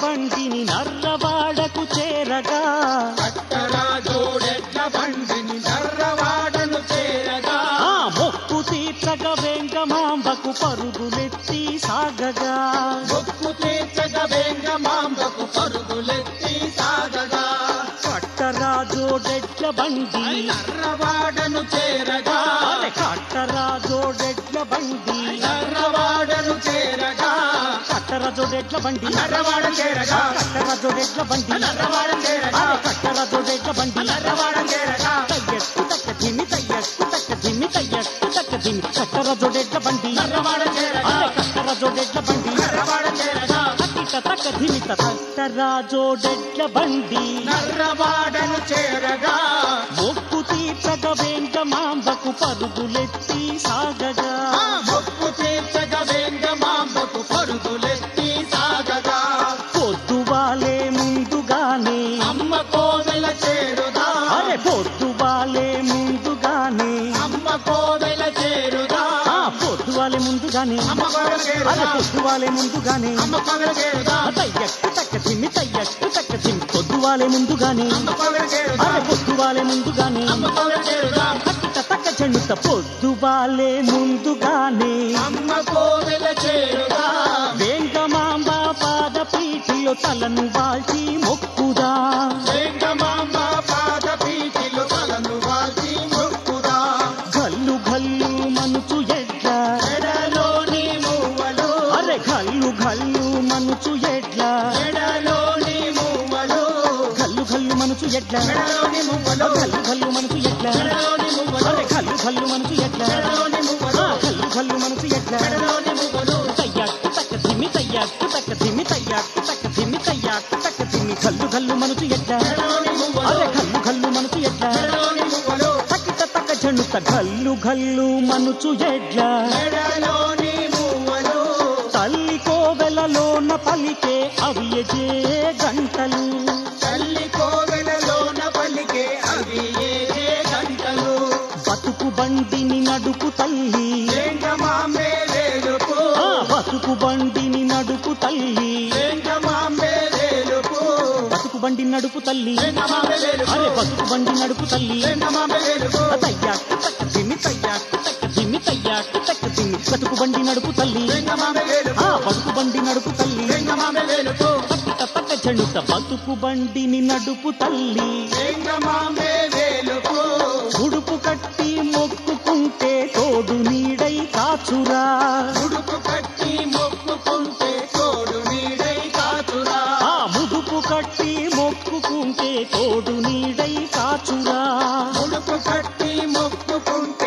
బండిని నర్రవాడకు చేరగా కట్టరాజోడెడ్ల బండిని నర్రవాడను చేరగా ఆ మొక్కు తీర్చగ వెంగమాంబకు పరుగులెత్తి సాగగా మొక్కు తీర్చగ వెంగమాంబకు పరుగులెత్తి సాగగా కట్టరాజోడెడ్ల బండి నర్రవాడను చేరగా అరే కట్టరాజోడెడ్ల బండి నర్రవాడను చేరగా కట్టరాజోడెడ్ల బండి నర్రవాడ చేరగా కట్టరాజోడెడ్ల బండి నర్రవాడ చేరగా అరే కట్టరాజోడెడ్ల బండి నర్రవాడ చేరగా తయ్యక్కు తక్క ధిమి తయ్యక్కు తక్క ధిమి తయ్యక్కు తక్క ధిమి కట్టరాజోడెడ్ల బండి నర్రవాడ చేరగా అరే కట్టరాజోడెడ్ల బండి నర్రవాడ చేరగా తక్కిట తక్క ధిమిత కట్టరాజోడెడ్ల బండి నర్రవాడను చేరగా మొక్కు తీర్చగ వెంగమాంబకు పరుగులెత్తి సాగగా ఆ మొక్కు తీర్చగ వెంగమాంబకు పరుగులెత్తి సాగగా పొద్దువాలే ముందుగానే అమ్మ కోవెల చేరుదా అరే పొద్దువాలే ముందుగానే అమ్మ కోవెల చేరుదా ఆ పొద్దువాలే ముందుగానే అమ్మ కోవెల అరే చేరుదా పొద్దువాలే ముందుగానే అమ్మ కోవెల చేరుదా తయ్యక్కు తక్క ధిమి తయ్యక్కు తక్క ధిమి పొద్దువాలే ముందుగానే అమ్మ కోవెల చేరుదా అరే పొద్దువాలే ముందుగానే అమ్మ కోవెల చేరుదా తక్కిట తక్క చెండుత పొద్దువాలే ముందుగానే అమ్మ కోవెల చేరుదా వేంగమాంబ పాద పీఠిలో తలను వాల్చి మొక్కుదా వెంగమాంబ పాద పీఠిలో తలను వాల్చి మొక్కుదా గల్లు గల్లు మనుచు ఎడ్ల ఎడలోని మువ్వలు అరే గల్లు గల్లు మనుచు ఎడ్ల ఎడలోని మువ్వలు గల్లు గల్లు మనుచు ఎడ్ల ఎడలోని మువ్వలు గల్లు గల్లు మనుచు ఎడ్ల ఎడలోని మువ్వలు అరే గల్లు గల్లు మనుచు ఎడ్ల ఎడలోని ఆ, మువ్వలు గల్లు గల్లు మనుచు ఎడ్ల ఎడలోని మువ్వలు తయ్యాకు తక్క ధిమి తయ్యాకు తక్క ధిమి తయ్యాకు తక్క ధిమి తయ్యాకు తక్క ధిమి గల్లు గల్లు మనుచు ఎడ్ల ఎడలోని మువ్వలు అరే గల్లు గల్లు మనుచు ఎడ్ల ఎడలోని మువ్వలు తక్కిట తక్క జణుత గల్లు గల్లు మనుచు ఎడ్ల ఎడలోని మువ్వలు తల్లి కోవెలలోన పలికే అవి ఎజే గంటలు తల్లి కోవెలలోన పలికే అవి ఏ గంటలు బతుకు బండిని నడుపు తల్లి వెంగమాంబే వేలుపు ఆ బతుకు బండిని నడుపు తల్లి వెంగమాంబే వేలుపు బతుకు బండి నడుపు తల్లి వెంగమాంబే వేలుపు అరే బతుకు బండి నడుపు తల్లి వెంగమాంబే వేలుపు తయ్యాకు తక్క దిమి తయ్యాకు తక్క దిమి తయ్యాకు తక్క దిమి బతుకు బండి నడుపు తల్లి వెంగమాంబే వేలుపు ఆ బతుకు బండి నడుపు తల్లి వెంగమాంబే వేలుపు తక్కిట తక్క చెడుత బతుకు బండిని నడుపు తల్లి వెంగమాంబే వేలుపు ఉడుపు కట్టి మొక్కుకుంటే తోడు నీడై కాచురా ఉడుపు కట్టి మొక్కుకుంటే తోడు నీడై కాచురా ఆ ముడుపు కట్టి మొక్కుకుంటే తోడు నీడై కాచురా ఉడుపు కట్టి మొక్కుకుంటే